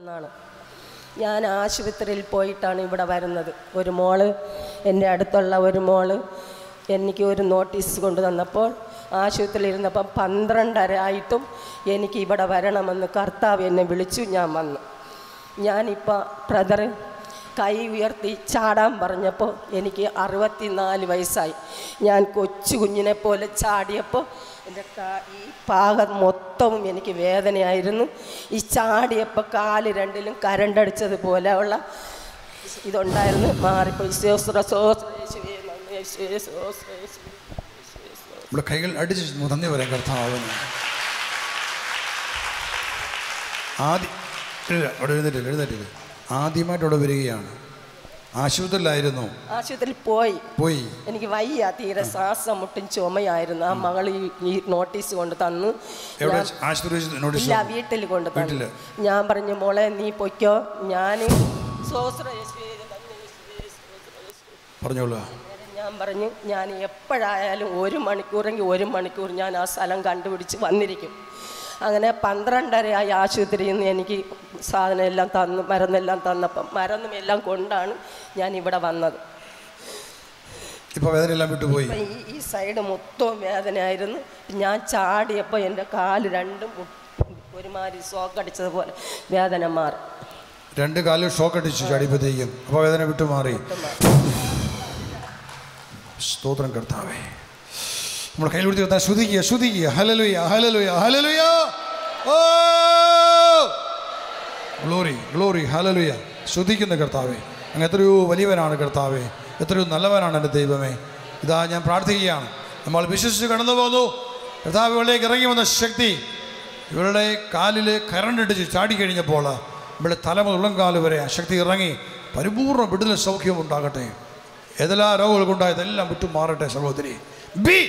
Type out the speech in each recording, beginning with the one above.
നിന്നാണ് ഞാൻ ആശുപത്രിയിൽ പോയിട്ടാണ് ഇവിടെ വരുന്നത് ഒരു മോള് എൻ്റെ അടുത്തുള്ള ഒരു മോള് എനിക്ക് ഒരു നോട്ടീസ് കൊണ്ടു തന്നപ്പോൾ ആശുപത്രിയിൽ ഇരുന്നപ്പം പന്ത്രണ്ടര ആയിട്ടും എനിക്ക് ഇവിടെ വരണമെന്ന് കർത്താവ് എന്നെ വിളിച്ചു ഞാൻ വന്നു ഞാനിപ്പോൾ ബ്രദർ കൈ ഉയർത്തി ചാടാൻ പറഞ്ഞപ്പോൾ എനിക്ക് അറുപത്തിനാല് വയസ്സായി ഞാൻ കൊച്ചു കുഞ്ഞിനെ പോലെ ചാടിയപ്പോൾ എൻ്റെ കാ- ഈ ഭാഗം മൊത്തവും എനിക്ക് വേദനയായിരുന്നു ഈ ചാടിയപ്പോൾ കാല് രണ്ടിലും കരണ്ടടിച്ചതുപോലെ ഉള്ള ഇതുണ്ടായിരുന്നു മാറിപ്പോയി സോസ്ര സോസ് യേശുവേ നന്ദി, യേശുവേ സോസ് യേശുവേ. നമ്മുടെ കൈകൾ അടിച്ച് നന്ദി പറയാം കർത്താവിന് ആദ്യ ഇല്ല, അവിടെ എഴുന്നേറ്റില്ല എഴുന്നേറ്റില്ല ആദ്യമായിട്ട് അവിടെ വരികയാണ് ആശുപത്രിയിലായിരുന്നു ആശുപത്രിയിൽ പോയി പോയി എനിക്ക് വയ്യ തീരെ ശ്വാസം മുട്ടും ചുമയായിരുന്നു ആ മകൾ ഈ- ഈ നോട്ടീസ് കൊണ്ട് തന്നു എവിടെ ഞാൻ- ആശുപത്രി നോട്ടീസ് ഇല്ല വീട്ടിൽ കൊണ്ട് തന്നു വീട്ടില്? ഞാൻ പറഞ്ഞു മോളെ നീ പൊയ്ക്കോ ഞാൻ സോസ്ര യേശുവേ, നന്ദി യേശുവേ, സോസ്ര യേശുവേ. പറഞ്ഞോളൂ അന്നേരം ഞാൻ പറഞ്ഞു ഞാൻ എപ്പോഴായാലും ഒരു മണിക്കൂറെങ്കിൽ ഒരു മണിക്കൂർ ഞാൻ ആ സ്ഥലം കണ്ടുപിടിച്ച് വന്നിരിക്കും അങ്ങനെ പന്ത്രണ്ടരയായി ആശുപത്രിയിൽ നിന്ന് എനിക്ക് സാധനം എല്ലാം തന്നു മരുന്നെല്ലാം തന്നപ്പം മരുന്നും എല്ലാം കൊണ്ടാണ് ഞാൻ ഇവിടെ വന്നത് ഇപ്പോൾ വേദനയെല്ലാം വിട്ടുപോയി അപ്പം ഈ ഈ സൈഡ് മൊത്തവും വേദനയായിരുന്നു ഞാൻ ചാടിയപ്പോൾ എൻ്റെ കാല് രണ്ടും മു- ഒരുമാതിരി സോക്കടിച്ചതുപോലെ വേദന മാറി രണ്ട് കാലിൽ ഷോക്ക് അടിച്ചു ചാടിയപ്പോഴത്തേക്കും അപ്പോൾ വേദന വിട്ടുമാറി സ്തോത്രം കർത്താവേ നമ്മൾ കയ്യിൽ പിടിച്ച് കർത്താൻ ശ്രുതിക്കുക ശ്രുതിക്കുക ഹലലുയ ഹലലുയ ഹലലുയ ഓ ഗ്ലോറി ഗ്ലോറി ഹലലുയ ശ്രുതിക്കുന്ന കർത്താവേ അങ്ങ് എത്രയോ വലിയവനാണ് കർത്താവേ എത്രയോ നല്ലവനാണ് എൻ്റെ ദൈവമേ ഇതാ ഞാൻ പ്രാർത്ഥിക്കുകയാണ് നമ്മൾ വിശ്വസിച്ച് കടന്നു പോന്നു കർത്താവ് ഇവളിലേക്ക് ഇറങ്ങി വന്ന ശക്തി ഇവരുടെ കാലിൽ കരണ്ടിടിച്ച് ചാടിക്കഴിഞ്ഞപ്പോൾ ഇവിടെ തല മുതൽ ഉള്ളംകാല് വരെ ആ ശക്തി ഇറങ്ങി പരിപൂർണ്ണ വിടുതൽ സൗഖ്യം ഉണ്ടാകട്ടെ ഏതെല്ലാം രോഗങ്ങൾക്കുണ്ടായതെല്ലാം വിട്ടു മാറട്ടെ സഹോദരി be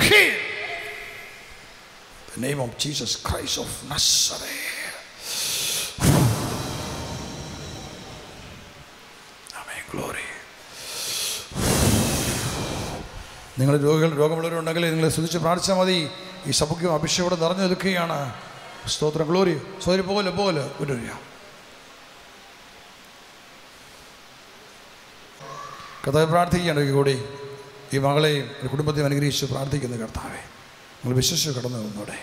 The name of Jesus Christ of Nazareth. Amen. Glory. നിങ്ങൾ രോഗികൾ രോഗമുള്ളവരുണ്ടെങ്കിൽ നിങ്ങൾ ശ്രദ്ധിച്ച് പ്രാർത്ഥിച്ചാൽ മതി ഈ സഭയ്ക്കും അഭിഷേകം നിറഞ്ഞു നിൽക്കുകയാണ് സ്തോത്രം ഗ്ലോറി സോദരി പോലെ പോലെ കൊണ്ടുവരിക കർത്താവ് പ്രാർത്ഥിക്കുകയാണ് ഈ കൂടി ഈ മകളെയും ഈ കുടുംബത്തെയും അനുഗ്രഹിച്ച് പ്രാർത്ഥിക്കുന്ന കർത്താവെ നിങ്ങൾ വിശ്വസിച്ച് കടന്നു വന്നോടെ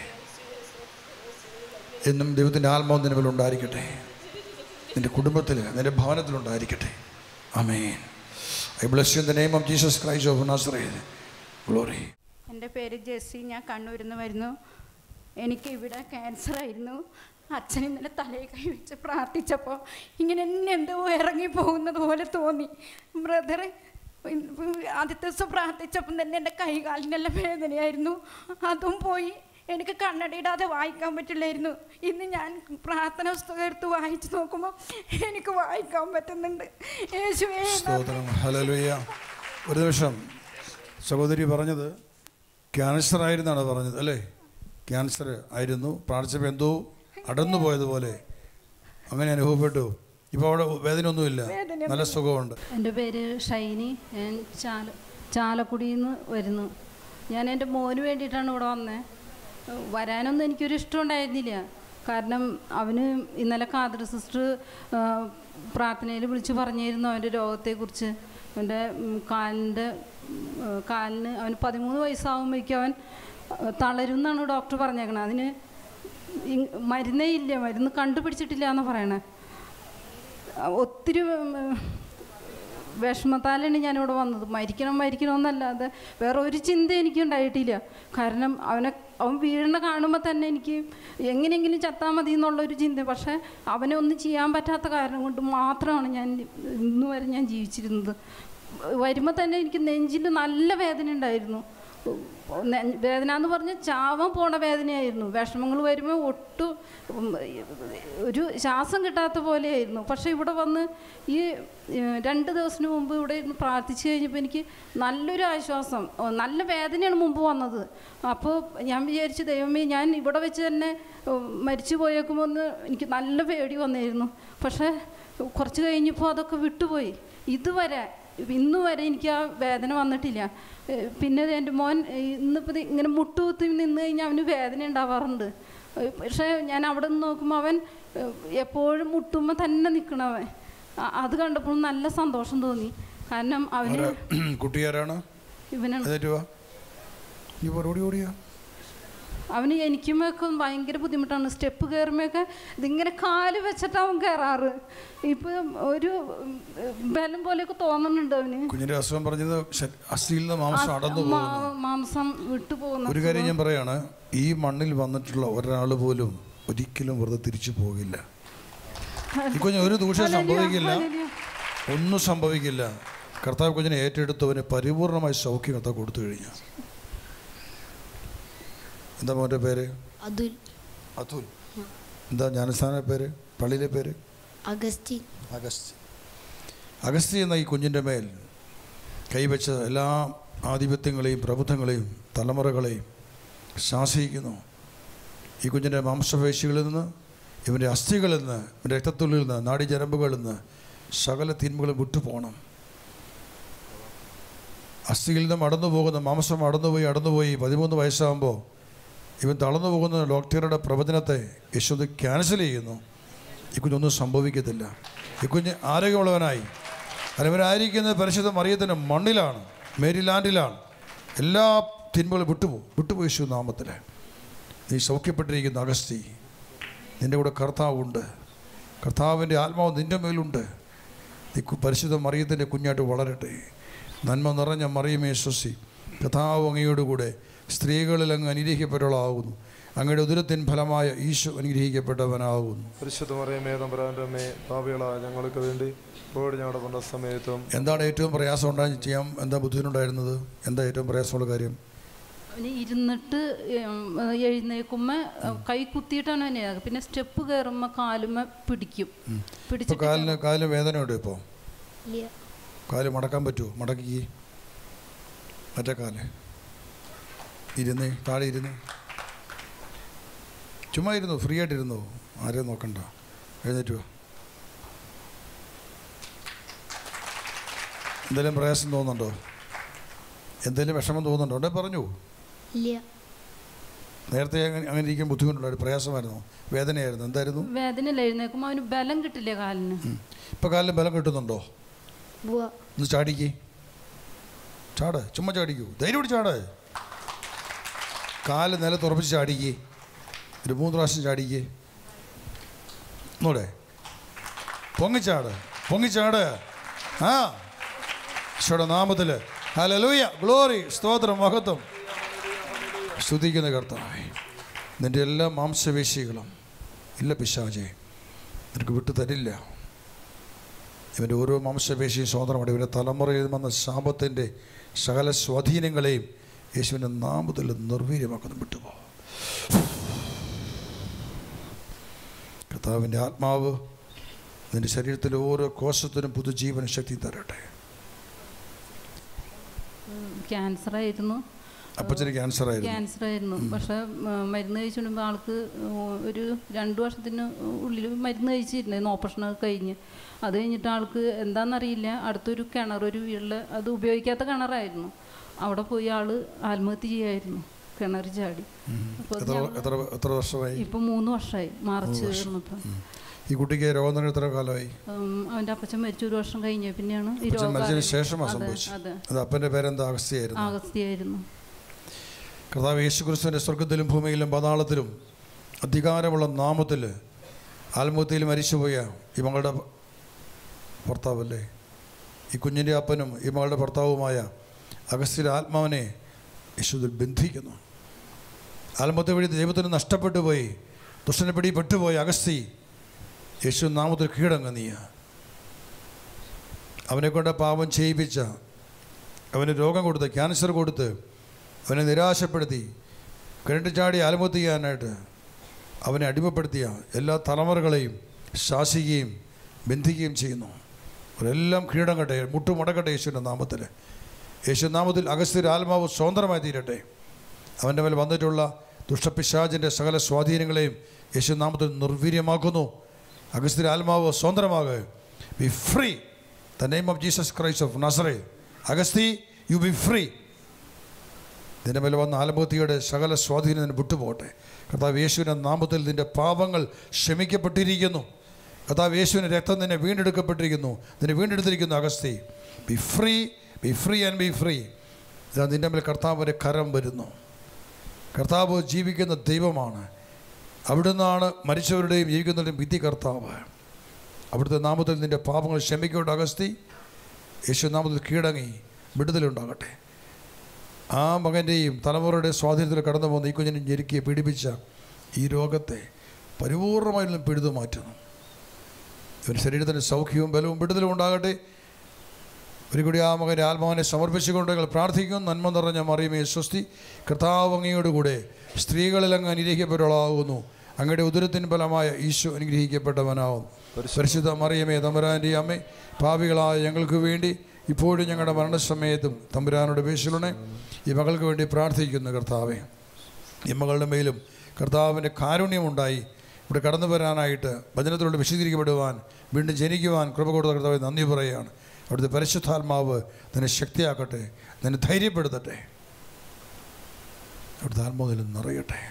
എന്നും ദൈവത്തിൻ്റെ ആത്മാവ് നിലവിൽ ഉണ്ടായിരിക്കട്ടെ നിൻ്റെ കുടുംബത്തിൽ നിൻ്റെ ഭവനത്തിലുണ്ടായിരിക്കട്ടെ amen I bless you in the name of Jesus Christ of Nazareth glory എൻ്റെ പേര് ജെസ്സി ഞാൻ കണ്ണൂരിൽ നിന്ന് വരുന്നു എനിക്ക് ഇവിടെ ക്യാൻസർ ആയിരുന്നു അച്ഛൻ ഇന്നലെ തലയിൽ കൈ വെച്ച് പ്രാർത്ഥിച്ചപ്പോൾ ഇങ്ങനെ എന്നെ എന്തോ ഇറങ്ങി പോകുന്നത് പോലെ തോന്നി ബ്രദറെ ആദ്യത്തെ ദിവസം പ്രാർത്ഥിച്ചപ്പം തന്നെ എൻ്റെ കൈകാലിനെല്ലാം വേദനയായിരുന്നു അതും പോയി എനിക്ക് കണ്ണടയിടാതെ വായിക്കാൻ പറ്റില്ലായിരുന്നു ഇന്ന് ഞാൻ പ്രാർത്ഥന പുസ്തകം എടുത്ത് വായിച്ച് നോക്കുമ്പോൾ എനിക്ക് വായിക്കാൻ പറ്റുന്നുണ്ട് യേശുവേ നന്ദി. സ്തോത്രം ഹലലുയ ഒരു നിമിഷം സഹോദരി പറഞ്ഞത് ക്യാൻസർ ആയിരുന്നാണ് പറഞ്ഞത് അല്ലേ ക്യാൻസർ ആയിരുന്നു പ്രാർത്ഥിച്ചപ്പോൾ എന്തോ അടന്നു പോയതുപോലെ അങ്ങനെ അനുഭവപ്പെട്ടു ഇപ്പോൾ അവിടെ വേദനയൊന്നുമില്ല നല്ല സുഖമുണ്ട് എൻ്റെ പേര് ഷൈനി ഞാൻ ചാല ചാലക്കുടിയിൽ നിന്ന് വരുന്നു ഞാൻ എൻ്റെ മോന് വേണ്ടിയിട്ടാണ് ഇവിടെ വന്നത് വരാനൊന്നും എനിക്കൊരു ഇഷ്ടം ഉണ്ടായിരുന്നില്ല കാരണം അവന് ഇന്നലെ കാതർ സിസ്റ്റർ പ്രാർത്ഥനയിൽ വിളിച്ച് പറഞ്ഞിരുന്നു അവൻ്റെ രോഗത്തെക്കുറിച്ച് അവൻ്റെ ഉം, കാലിൻ്റെ ഉം, കാലിന് അവന് പതിമൂന്ന് വയസ്സാകുമ്പോഴേക്കും അവൻ ഏഹ്, തളരും എന്നാണ് ഡോക്ടർ പറഞ്ഞേക്കണത് അതിന് ഇ- മരുന്നേ ഇല്ല മരുന്ന് കണ്ടുപിടിച്ചിട്ടില്ല എന്ന് പറയണേ ഒത്തിരി ഉം, വിഷമത്താലാണ് ഞാനിവിടെ വന്നത് മരിക്കണം മരിക്കണം എന്നല്ലാതെ വേറെ ഒരു ചിന്ത എനിക്ക് ഉണ്ടായിട്ടില്ല കാരണം അവനെ അവൻ വീഴണ കാണുമ്പോൾ തന്നെ എനിക്ക് എങ്ങനെയെങ്കിലും ചത്താൽ മതി എന്നുള്ളൊരു ചിന്ത പക്ഷേ അവനെ ഒന്നും ചെയ്യാൻ പറ്റാത്ത കാരണം കൊണ്ട് മാത്രമാണ് ഞാൻ ഇന്ന് വരെ ഞാൻ ജീവിച്ചിരുന്നത് വരുമ്പോൾ തന്നെ എനിക്ക് നെഞ്ചിൽ നല്ല വേദന ഉണ്ടായിരുന്നു നെ- വേദന എന്ന് പറഞ്ഞാൽ ചാവാൻ പോണ വേദനയായിരുന്നു വിഷമങ്ങൾ വരുമ്പോൾ ഒട്ടും ഉം, ഒരു ശ്വാസം കിട്ടാത്ത പോലെയായിരുന്നു പക്ഷേ ഇവിടെ വന്ന് ഈ ഏഹ്, രണ്ട് ദിവസത്തിന് മുമ്പ് ഇവിടെ ഇരുന്ന് പ്രാർത്ഥിച്ചു കഴിഞ്ഞപ്പോൾ എനിക്ക് നല്ലൊരു ആശ്വാസം ഓ, നല്ല വേദനയാണ് മുമ്പ് വന്നത് അപ്പോൾ ഞാൻ വിചാരിച്ചു ദൈവമേ ഞാൻ ഇവിടെ വെച്ച് തന്നെ ഉം, മരിച്ചു പോയേക്കുമ്പോൾ ഒന്ന് എനിക്ക് നല്ല പേടി വന്നായിരുന്നു പക്ഷേ കുറച്ച് കഴിഞ്ഞപ്പോൾ അതൊക്കെ വിട്ടുപോയി ഇതുവരെ ഇന്ന് വരെ എനിക്ക് ആ വേദന വന്നിട്ടില്ല ഏഹ് പിന്നെ എൻ്റെ മോൻ ഏഹ് ഇന്നിപ്പോൾ ഇത് ഇങ്ങനെ മുട്ടുകുത്തി നിന്ന് കഴിഞ്ഞാൽ അവന് വേദന ഉണ്ടാവാറുണ്ട് ഏഹ് പക്ഷേ ഞാൻ അവിടെ നിന്ന് നോക്കുമ്പോൾ അവൻ ഏഹ് എപ്പോഴും മുട്ടുമ്പോൾ തന്നെ നിൽക്കണവൻ അ- അത് കണ്ടപ്പോൾ നല്ല സന്തോഷം തോന്നി കാരണം അവന് കുട്ടിയാരാണ് ഇവനാണ് എഴുന്നേറ്റ് വാ നീ പോ, ഓടി ഓടിയാ അവന് എനിക്കുമൊക്കെ ഭയങ്കര ബുദ്ധിമുട്ടാണ് സ്റ്റെപ്പ് കയറുമ്പോഴൊക്കെ ഇതിങ്ങനെ കാല് വെച്ചിട്ട് അവൻ കയറാറ് ഇപ്പം ഒരു ഉം, ബലം പോലെയൊക്കെ തോന്നുന്നുണ്ട് അവന് കുഞ്ഞിൻ്റെ അസുഖം പറഞ്ഞത് ശ- അസ്ഥിയിൽ നിന്ന് മാംസം അടന്നു പോകുന്നു മാ- മാംസം വിട്ടു പോകുന്ന ഒരു കാര്യം ഞാൻ പറയാണ് ഈ മണ്ണിൽ വന്നിട്ടുള്ള ഒരാൾ പോലും ഒരിക്കലും വെറുതെ തിരിച്ചു പോകില്ല ഈ കുഞ്ഞ് ഒരു ദൂഷം സംഭവിക്കില്ല ഒന്നും സംഭവിക്കില്ല കർത്താവ് കുഞ്ഞിനെ ഏറ്റെടുത്തവന് പരിപൂർണമായി സൗഖ്യം കർത്താവ് കൊടുത്തു കഴിഞ്ഞു എന്താ മോൻ്റെ പേര് അതുൽ അതുൽ എന്താ ജ്ഞാനസ്ഥാന പേര് പള്ളിയിലെ പേര് അഗസ്റ്റിൻ അഗസ്തി അഗസ്തി എന്ന ഈ കുഞ്ഞിൻ്റെ മേൽ കൈവച്ച എല്ലാ ആധിപത്യങ്ങളെയും പ്രബുദ്ധങ്ങളെയും തലമുറകളെയും ശാസിക്കുന്നു ഈ കുഞ്ഞിൻ്റെ മാംസപേശികളിൽ നിന്ന് ഇവൻ്റെ അസ്ഥികളിൽ നിന്ന് ഇവൻ്റെ രക്തത്തുള്ളിൽ നിന്ന് നാടിജരമ്പുകളിൽ നിന്ന് സകല തിന്മകളും വിട്ടുപോകണം അസ്ഥിയിൽ നിന്നും അടന്നു പോകുന്ന മാംസം അടന്നുപോയി അടന്നുപോയി പതിമൂന്ന് വയസ്സാകുമ്പോൾ ഇവൻ തളർന്നു പോകുന്ന ഡോക്ടറുടെ പ്രവചനത്തെ യശോദ് ക്യാൻസൽ ചെയ്യുന്നു ഈ കുഞ്ഞൊന്നും സംഭവിക്കത്തില്ല ഈ കുഞ്ഞ് ആരോഗ്യമുള്ളവനായി അവനായിരിക്കുന്നത് പരിശുദ്ധ മറിയത്തിൻ്റെ മണ്ണിലാണ് മേരിലാൻഡിലാണ് എല്ലാ തിന്മകളും വിട്ടുപോകും വിട്ടുപോയി യേശു നാമത്തിൽ നീ സൗഖ്യപ്പെട്ടിരിക്കുന്ന അഗസ്തി നിൻ്റെ കൂടെ കർത്താവുണ്ട് കർത്താവിൻ്റെ ആത്മാവ് നിൻ്റെ മേലുണ്ട് നീ കു- പരിശുദ്ധ മറിയത്തിൻ്റെ കുഞ്ഞായിട്ട് വളരട്ടെ നന്മ നിറഞ്ഞ മറിയമേ ശ്വസി കർത്താവ് അങ്ങയോടുകൂടെ സ്ത്രീകളിൽ അങ്ങ് അനുഗ്രഹിക്കപ്പെട്ടവളാകുന്നു അങ്ങയുടെ ഉദരത്തിൻ ഫലമായ ഈശോ അനുഗ്രഹിക്കപ്പെട്ടവനാകുന്നു പരിശുദ്ധ മറിയമേ തമ്പുരാൻ്റെ അമ്മേ പാപികളായ ഞങ്ങൾക്ക് വേണ്ടി ഇപ്പോഴും ഞങ്ങളുടെ കൊണ്ട സമയത്തും എന്താണ് ഏറ്റവും പ്രയാസം ഉണ്ടായി ചെയ്യാൻ എന്താ ബുദ്ധിമുട്ടുണ്ടായിരുന്നത് എന്താ ഏറ്റവും പ്രയാസമുള്ള കാര്യം അവന് ഇരുന്നിട്ട് ഉം, എഴുന്നേക്കുമ്പോ കൈ കുത്തിയിട്ടാണ് അവനെ പിന്നെ സ്റ്റെപ്പ് കയറുമ്പോൾ കാലുമ്മ പിടിക്കും ഇപ്പോൾ പിടിച്ചിട്ട് കാലിന് കാലിന് വേദനയുണ്ട് ഇപ്പോൾ ഇല്ല കാല് മടക്കാൻ പറ്റുമോ മടക്കി മറ്റേ കാല് ഇരുന്ന് താഴെ ഇരുന്ന് ചുമ്മാ ഇരുന്നു ഫ്രീ ആയിട്ടിരുന്നു ആരെയും നോക്കണ്ട എഴുന്നേറ്റ് വാ എന്തെങ്കിലും പ്രയാസം തോന്നുന്നുണ്ടോ എന്തെങ്കിലും വിഷമം തോന്നുന്നുണ്ടോ ഉണ്ടെ പറഞ്ഞു ഇല്ല നേരത്തെ അങ്ങനെ അങ്ങനെ ഇരിക്കാൻ ബുദ്ധിമുട്ടുണ്ടായിരുന്നു പ്രയാസമായിരുന്നു വേദനയായിരുന്നു എന്തായിരുന്നു വേദനയില്ല എഴുന്നേക്കുമ്പോൾ അവന് ബലം കിട്ടില്ല കാലിന് ഇപ്പോൾ കാലിന് ബലം കിട്ടുന്നുണ്ടോ ബുവ ഒന്ന് ചാടിക്കേ ചാട് ചുമ്മാ ചാടിക്കൂ ധൈര്യം ചാട് കാല് നിലത്ത് ഉറപ്പിച്ച് ചാടിക്കേ ഒരു മൂന്ന് പ്രാവശ്യം ചാടിക്കേ ഒന്നൂടെ പൊങ്ങിച്ചാട് പൊങ്ങിച്ചാട് ആ ഈശോയുടെ നാമത്തിൽ ഹലലൂയ ഗ്ലോറി സ്തോത്രം മഹത്വം സ്തുതിക്കുന്ന കർത്താവേ നിൻ്റെ എല്ലാ മാംസപേശികളും ഇല്ല പിശാചേ നിനക്ക് വിട്ടു തരില്ല ഇവൻ്റെ ഓരോ മാംസപേശിയും സ്വതന്ത്രമാണ് ഇവൻ്റെ തലമുറയിൽ വന്ന ശാപത്തിൻ്റെ സകല സ്വാധീനങ്ങളെയും യേശുവിൻ്റെ നാമത്തിൽ നിർവീര്യമാക്കുന്നു വിട്ടുപോ കർത്താവിൻ്റെ ആത്മാവ് നിൻ്റെ ശരീരത്തിലെ ഓരോ കോശത്തിനും പുതുജീവൻ ശക്തി തരട്ടെ ക്യാൻസർ ആയിരുന്നു അപ്പച്ചന് ക്യാൻസർ ആയിരുന്നു ക്യാൻസർ ആയിരുന്നു പക്ഷെ മരുന്ന് കഴിച്ചുകൊണ്ടുമ്പോൾ ആൾക്ക് ഒരു രണ്ട് വർഷത്തിന് ഉള്ളിൽ മരുന്ന് കഴിച്ചിരുന്നു ഓപ്പറേഷൻ ഒക്കെ കഴിഞ്ഞ് അത് കഴിഞ്ഞിട്ട് ആൾക്ക് എന്താണെന്നറിയില്ല അടുത്തൊരു കിണർ ഒരു വീട്ടിൽ അത് ഉപയോഗിക്കാത്ത കിണറായിരുന്നു അവിടെ പോയി ആള് ആത്മഹത്യ ചെയ്യായിരുന്നു കിണർ ചാടി അപ്പോൾ എത്ര എത്ര എത്ര വർഷമായി ഇപ്പം മൂന്ന് വർഷമായി മാർച്ച് വന്നപ്പോൾ ഈ കുട്ടിക്ക് രോഗം തന്നെ എത്ര കാലമായി അവൻ്റെ അപ്പച്ചൻ മരിച്ച ഒരു വർഷം കഴിഞ്ഞ പിന്നെയാണ് ഈ അപ്പച്ചൻ രോഗം മരിച്ചതിന് ആയത്. ശേഷമാണ് അതെ, സംഭവിച്ചത് അതെ അത് അപ്പൻ്റെ പേരെന്താ അഗസ്തിയായിരുന്നു ആഗസ്തിയായിരുന്നു കർത്താവ് യേശു ക്രിസ്തുവിൻ്റെ സ്വർഗത്തിലും ഭൂമിയിലും പതാളത്തിലും അധികാരമുള്ള നാമത്തിൽ ആത്മഹത്യയിൽ മരിച്ചുപോയ ഈ മകളുടെ ഭർത്താവല്ലേ ഈ കുഞ്ഞിൻ്റെ അപ്പനും ഈ മകളുടെ ഭർത്താവുമായ അഗസ്ത്യയുടെ ആത്മാവിനെ യേശുവിൽ ബന്ധിക്കുന്നു ആത്മഹത്യ വഴി ദൈവത്തിന് നഷ്ടപ്പെട്ടു പോയി ദുഷ്ടനെ പിടി പെട്ടുപോയി അഗസ്തി യേശു നാമത്തിൽ കീഴടങ്ങ നീ അവനെ കൊണ്ട് പാപം ചെയ്യിപ്പിച്ച അവന് രോഗം കൊടുത്ത് ക്യാൻസർ കൊടുത്ത് അവനെ നിരാശപ്പെടുത്തി കിരട്ട് ചാടി ആത്മഹത്യ ചെയ്യാനായിട്ട് അവനെ അടിമപ്പെടുത്തിയ എല്ലാ തലമുറകളെയും ശാസിക്കുകയും ബന്ധിക്കുകയും ചെയ്യുന്നു അവരെല്ലാം കീഴടങ്ങട്ടെ മുട്ടുമുടക്കട്ടെ യേശുവിൻ്റെ നാമത്തിൽ യേശു നാമത്തിൽ അഗസ്ത്യർ ആത്മാവ് സ്വതന്ത്രമായി തീരട്ടെ അവൻ്റെ മേൽ വന്നിട്ടുള്ള ദുഷ്ടപിശാചിൻ്റെ സകല സ്വാധീനങ്ങളെയും യേശു നാമത്തിൽ നിർവീര്യമാക്കുന്നു അഗസ്ത്യർ ആത്മാവ് സ്വതന്ത്രമാകുക be free the name of Jesus Christ of Nazareth Agasthi you be free നിന്റെ മേലെ വന്ന ആലമ്പത്തിയുടെ സകല സ്വാധീനം നിന്നെ വിട്ടുപോകട്ടെ കർത്താവ് യേശുവിൻ്റെ നാമത്തിൽ നിന്റെ പാപങ്ങൾ ക്ഷമിക്കപ്പെട്ടിരിക്കുന്നു കർത്താവ് യേശുവിൻ്റെ രക്തം നിന്നെ വീണ്ടെടുക്കപ്പെട്ടിരിക്കുന്നു നിന്നെ വീണ്ടെടുത്തിരിക്കുന്നു Agasthi be free be free and be free ഇതാ നിന്റെ മേൽ കർത്താവിൻ്റെ കരം വരുന്നു കർത്താവ് ജീവിക്കുന്ന ദൈവമാണ് അവിടുന്നാണ് മരിച്ചവരുടെയും ജീവിക്കുന്നവരുടെയും വിധി കർത്താവ് അവിടുത്തെ നാമത്തിൽ നിന്റെ പാപങ്ങൾ ക്ഷമിക്കൊണ്ട് അഗസ്തി യേശു നാമത്തിൽ കീഴടങ്ങി വിടുതലുണ്ടാകട്ടെ ആ മകൻ്റെയും തലമുറയുടെ സ്വാധീനത്തിൽ കടന്നു പോകുന്ന ഈ കുഞ്ഞിനെ ഞെരുക്കി പീഡിപ്പിച്ച ഈ രോഗത്തെ പരിപൂർണമായിട്ടും പിഴുതു മാറ്റുന്നു ഇവൻ്റെ ശരീരത്തിന് സൗഖ്യവും ബലവും വിടുതലും ഉണ്ടാകട്ടെ ഒരു കൂടി ആ മകൻ്റെ ആത്മാവിനെ സമർപ്പിച്ചുകൊണ്ട് ഞങ്ങൾ പ്രാർത്ഥിക്കും നന്മ നിറഞ്ഞ മറിയമേ സ്വസ്തി കർത്താവ് അങ്ങയോടുകൂടെ സ്ത്രീകളിൽ അങ്ങ് അനുഗ്രഹിക്കപ്പെട്ടവളാകുന്നു അങ്ങയുടെ ഉദരത്തിന് ഫലമായ ഈശോ അനുഗ്രഹിക്കപ്പെട്ടവനാവും പരിശുദ്ധ മറിയമേ തമ്പുരാൻ്റെ അമ്മേ പാപികളായ ഞങ്ങൾക്ക് വേണ്ടി ഇപ്പോഴും ഞങ്ങളുടെ മരണസമയത്തും തമ്പുരാനോട് പേശലുണേ ഈ മകൾക്ക് വേണ്ടി പ്രാർത്ഥിക്കുന്നു കർത്താവേ ഈ മകളുടെ മേലും കർത്താവിൻ്റെ കാരുണ്യമുണ്ടായി ഇവിടെ കടന്നു വരാനായിട്ട് വചനത്തിലൂടെ വിശദീകരിക്കപ്പെടുവാൻ വീണ്ടും ജനിക്കുവാൻ കൃപ കൊടുത്ത കർത്താവെ നന്ദി പറയുകയാണ് അവിടുത്തെ പരിശുദ്ധാത്മാവ് നിന്നെ ശക്തിയാക്കട്ടെ നിന്നെ ധൈര്യപ്പെടുത്തട്ടെ അവിടുത്തെ ആത്മാവിലും നിറയട്ടെ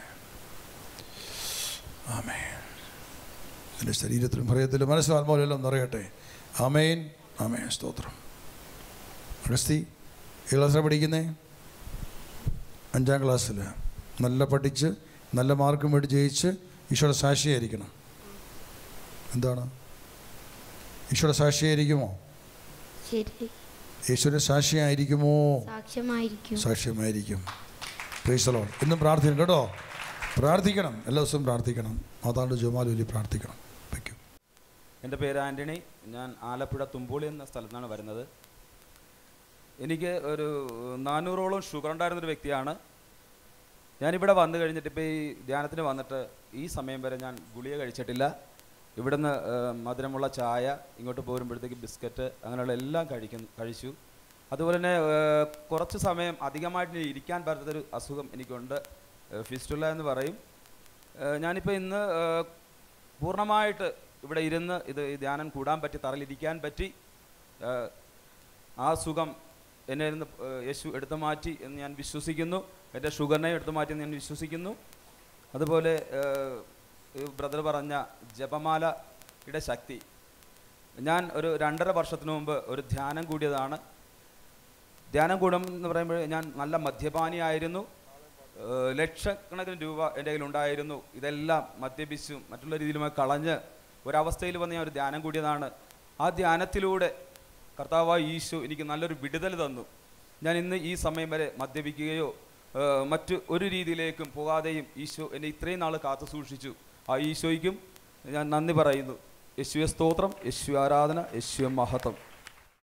ആമേ നിന്റെ ശരീരത്തിലും ഹൃദയത്തിലും മനസ്സിലും ആത്മാവിലെല്ലാം നിറയട്ടെ ആമേൻ ആമേൻ സ്തോത്രം അഗസ്തി ഏത് ക്ലാസ്സിലാണ് പഠിക്കുന്നേ അഞ്ചാം ക്ലാസ്സിൽ നല്ല പഠിച്ച് നല്ല മാർക്കും വേണ്ടി ജയിച്ച് ഈശോയുടെ സാക്ഷിയായിരിക്കണം എന്താണ് ഈശോയുടെ സാക്ഷിയായിരിക്കുമോ ശരി യേശുവിൻ്റെ സാക്ഷിയായിരിക്കുമോ സാക്ഷ്യമായിരിക്കും സാക്ഷ്യമായിരിക്കും പ്രീസലോ ഇന്നും പ്രാർത്ഥിക്കണം കേട്ടോ പ്രാർത്ഥിക്കണം എല്ലാ ദിവസവും പ്രാർത്ഥിക്കണം മാതാണ്ട് ജോമാലി പ്രാർത്ഥിക്കണം വയ്ക്കും എൻ്റെ പേര് ആൻ്റണി ഞാൻ ആലപ്പുഴ തുമ്പോളി എന്ന സ്ഥലത്തു നിന്നാണ് വരുന്നത് എനിക്ക് ഒരു നാനൂറോളം ഷുഗർ ഉണ്ടായിരുന്നൊരു വ്യക്തിയാണ് ഞാനിവിടെ വന്നു കഴിഞ്ഞിട്ട് ഇപ്പോൾ ഈ ധ്യാനത്തിന് വന്നിട്ട് ഈ സമയം വരെ ഞാൻ ഗുളിക കഴിച്ചിട്ടില്ല ഇവിടുന്ന് ഏഹ്, മധുരമുള്ള ചായ ഇങ്ങോട്ട് പോരുമ്പോഴത്തേക്ക് ബിസ്ക്കറ്റ് അങ്ങനെയുള്ള എല്ലാം കഴിക്കുന്നു കഴിച്ചു അതുപോലെ തന്നെ ഏഹ്, കുറച്ച് സമയം അധികമായിട്ട് ഇനി ഇരിക്കാൻ പറ്റാത്തൊരു അസുഖം എനിക്കുണ്ട് ഏഹ്, ഫിസ്റ്റുല എന്ന് പറയും ഏഹ്, ഞാനിപ്പോൾ ഇന്ന് ഏഹ്, പൂർണ്ണമായിട്ട് ഇവിടെ ഇരുന്ന് ഇത് ഈ ധ്യാനം കൂടാൻ പറ്റി തറയിലിരിക്കാൻ പറ്റി ഏഹ്, ആ സുഖം എന്നെ നിന്ന് ഏഹ്, യേശു എടുത്തു മാറ്റി എന്ന് ഞാൻ വിശ്വസിക്കുന്നു എൻ്റെ ഷുഗറിനെ എടുത്തു മാറ്റി എന്ന് ഞാൻ വിശ്വസിക്കുന്നു അതുപോലെ ബ്രദർ പറഞ്ഞ ജപമാലയുടെ ശക്തി ഞാൻ ഒരു രണ്ടര വർഷത്തിന് മുമ്പ് ഒരു ധ്യാനം കൂടിയതാണ് ധ്യാനം കൂടും എന്ന് പറയുമ്പോൾ ഞാൻ നല്ല മദ്യപാനിയായിരുന്നു ഏഹ് ലക്ഷക്കണക്കിന് രൂപ എൻ്റെ കയ്യിലുണ്ടായിരുന്നു ഇതെല്ലാം മദ്യപിച്ചും മറ്റുള്ള രീതിയിലുമായി കളഞ്ഞ് ഒരവസ്ഥയിൽ വന്ന് ഞാൻ ഒരു ധ്യാനം കൂടിയതാണ് ആ ധ്യാനത്തിലൂടെ കർത്താവായ ഈശോ എനിക്ക് നല്ലൊരു വിടുതൽ തന്നു ഞാൻ ഇന്ന് ഈ സമയം വരെ മദ്യപിക്കുകയോ ഏഹ് മറ്റു ഒരു രീതിയിലേക്കും പോകാതെയും ഈശോ എന്നെ ഇത്രയും നാൾ കാത്തു സൂക്ഷിച്ചു ആ ഈശോയ്ക്കും ഞാൻ നന്ദി പറയുന്നു യേശുവെ സ്തോത്രം യേശു ആരാധന യേശുവെ മഹത്വം